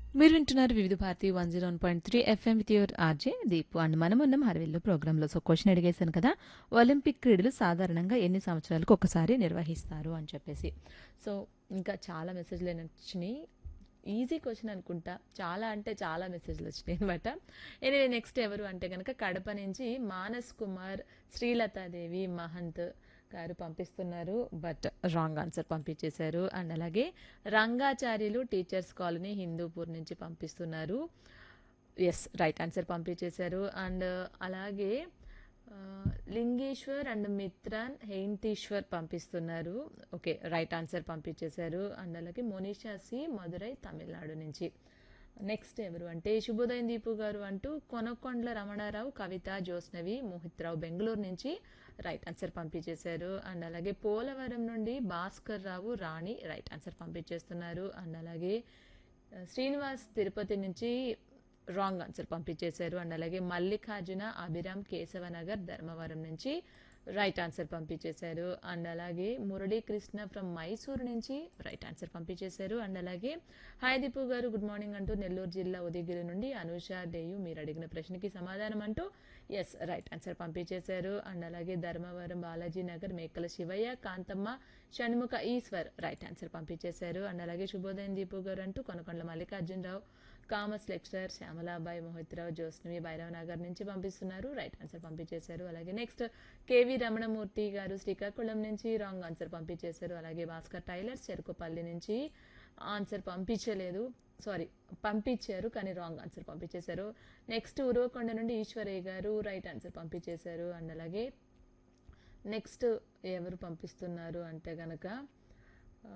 మీరు వింటున్నారు Vividh Bharati one zero one point three FM with your RJ Deepu and మనం ఉన్నాం హరివిల్లు ప్రోగ్రాంలో సో క్వశ్చన్ అడిగేశాను కదా ఒలింపిక్ క్రీడలు సాధారణంగా ఎన్ని సంవత్సరాలకు ఒకసారి నిర్వహిస్తారు అని చెప్పేసి సో ఇంకా చాలా మెసేజ్లు వచ్చినాయి ఈజీ క్వశ్చన్ అనుకుంటా చాలా అంటే చాలా మెసేజ్లు వచ్చినాయి అనమాట ఎనివే నెక్స్ట్ ఎవరు అంటే కనుక కడప నుంచి మానస్ కుమార్ శ్రీలతాదేవి మహంత్ గారు పంపిస్తున్నారు బట్ రాంగ్ ఆన్సర్ పంపించేశారు అండ్ అలాగే రంగాచార్యులు టీచర్స్ కాలనీ హిందూపూర్ నుంచి పంపిస్తున్నారు ఎస్ రైట్ ఆన్సర్ పంపించేశారు అండ్ అలాగే ఆ, లింగేశ్వర్ అండ్ మిత్రాన్ హెయింతీశ్వర్ పంపిస్తున్నారు ఓకే రైట్ ఆన్సర్ పంపించేశారు అండ్ అలాగే మోనిషా సి మదురై తమిళనాడు నుంచి నెక్స్ట్ ఎవరు అంటే శుభోదయం దీపు గారు అంటూ కొనకొండ్ల రమణారావు కవిత జోస్నవి మోహిత్ రావు బెంగళూరు నుంచి రైట్ ఆన్సర్ పంపించేశారు అండ్ అలాగే పోలవరం నుండి భాస్కర్ రావు రాణి రైట్ ఆన్సర్ పంపించేస్తున్నారు అండ్ అలాగే ఆ, శ్రీనివాస్ తిరుపతి నుంచి రాంగ్ ఆన్సర్ పంపించేశారు అండ్ అలాగే మల్లికార్జున అభిరామ్ కేశవనగర్ ధర్మవరం నుంచి రైట్ ఆన్సర్ పంపించేశారు అండ్ అలాగే మురళీకృష్ణ ఫ్రమ్ మైసూరు నుంచి రైట్ ఆన్సర్ పంపించేశారు అండ్ అలాగే హాయ్ దీపు గారు గుడ్ మార్నింగ్ అంటూ నెల్లూరు జిల్లా ఉదయగిరి నుండి అనుష డేయు మీరు అడిగిన ప్రశ్నకి సమాధానం అంటూ ఎస్ రైట్ ఆన్సర్ పంపించేశారు అండ్ అలాగే ధర్మవరం బాలాజీ నగర్ మేకల శివయ్య కాంతమ్మ షణ్ముఖ ఈశ్వర్ రైట్ ఆన్సర్ పంపించేశారు అండ్ అలాగే శుభోదయం దీపు గారు అంటూ కొనకొండల మల్లికార్జునరావు కామర్స్ లెక్చరర్ శ్యామలాబాయి మోహిత్రావు జ్యోత్స్నవి భైరవ్ నగర్ నుంచి పంపిస్తున్నారు రైట్ ఆన్సర్ పంపించేశారు అలాగే నెక్స్ట్ కేవి రమణమూర్తి గారు శ్రీకాకుళం నుంచి రాంగ్ ఆన్సర్ పంపించేశారు అలాగే భాస్కర్ టైలర్స్ చెరుకుపల్లి నుంచి ఆన్సర్ పంపించలేదు సారీ పంపించారు కానీ రాంగ్ ఆన్సర్ పంపించేశారు నెక్స్ట్ ఉరవకొండ నుండి ఈశ్వరయ్య గారు రైట్ ఆన్సర్ పంపించేశారు అండ్ అలాగే నెక్స్ట్ ఎవరు పంపిస్తున్నారు అంటే గనక ఆ,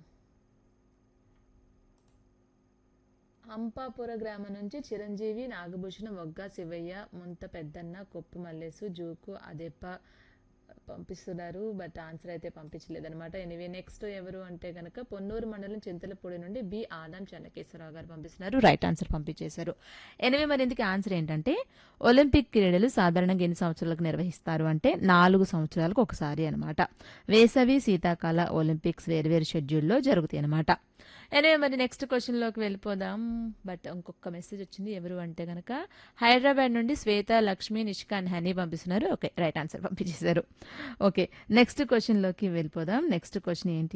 అంపాపుర గ్రామం నుంచి చిరంజీవి నాగభూషణ మొగ్గ శివయ్య ముంత పెద్దన్న కొప్పు మల్లేసు జూకు అదెప్ప పంపిస్తున్నారు బట్ ఆన్సర్ అయితే పంపించలేదన్నమాట ఎనివే నెక్స్ట్ ఎవరు అంటే కనుక పొన్నూరు మండలం చింతలపూడి నుండి బి ఆదాం చెన్నకేశ్వరరావు గారు పంపిస్తున్నారు రైట్ ఆన్సర్ పంపించేశారు ఎనివే మరి ఇందుకు ఆన్సర్ ఏంటంటే ఒలింపిక్ క్రీడలు సాధారణంగా ఎన్ని సంవత్సరాలకు నిర్వహిస్తారు అంటే నాలుగు సంవత్సరాలకు ఒకసారి అనమాట వేసవి శీతాకాల ఒలింపిక్స్ వేర్వేరు షెడ్యూల్లో జరుగుతాయి అనమాట ఎనివే మరి నెక్స్ట్ క్వశ్చన్లోకి వెళ్ళిపోదాం బట్ ఇంకొక మెసేజ్ వచ్చింది ఎవరు అంటే కనుక హైదరాబాద్ నుండి శ్వేత లక్ష్మి నిష్కాన్ హనీ పంపిస్తున్నారు ఓకే రైట్ ఆన్సర్ పంపించేశారు ఓకే నెక్స్ట్ క్వశ్చన్లోకి వెళ్ళిపోదాం నెక్స్ట్ క్వశ్చన్ ఏంటి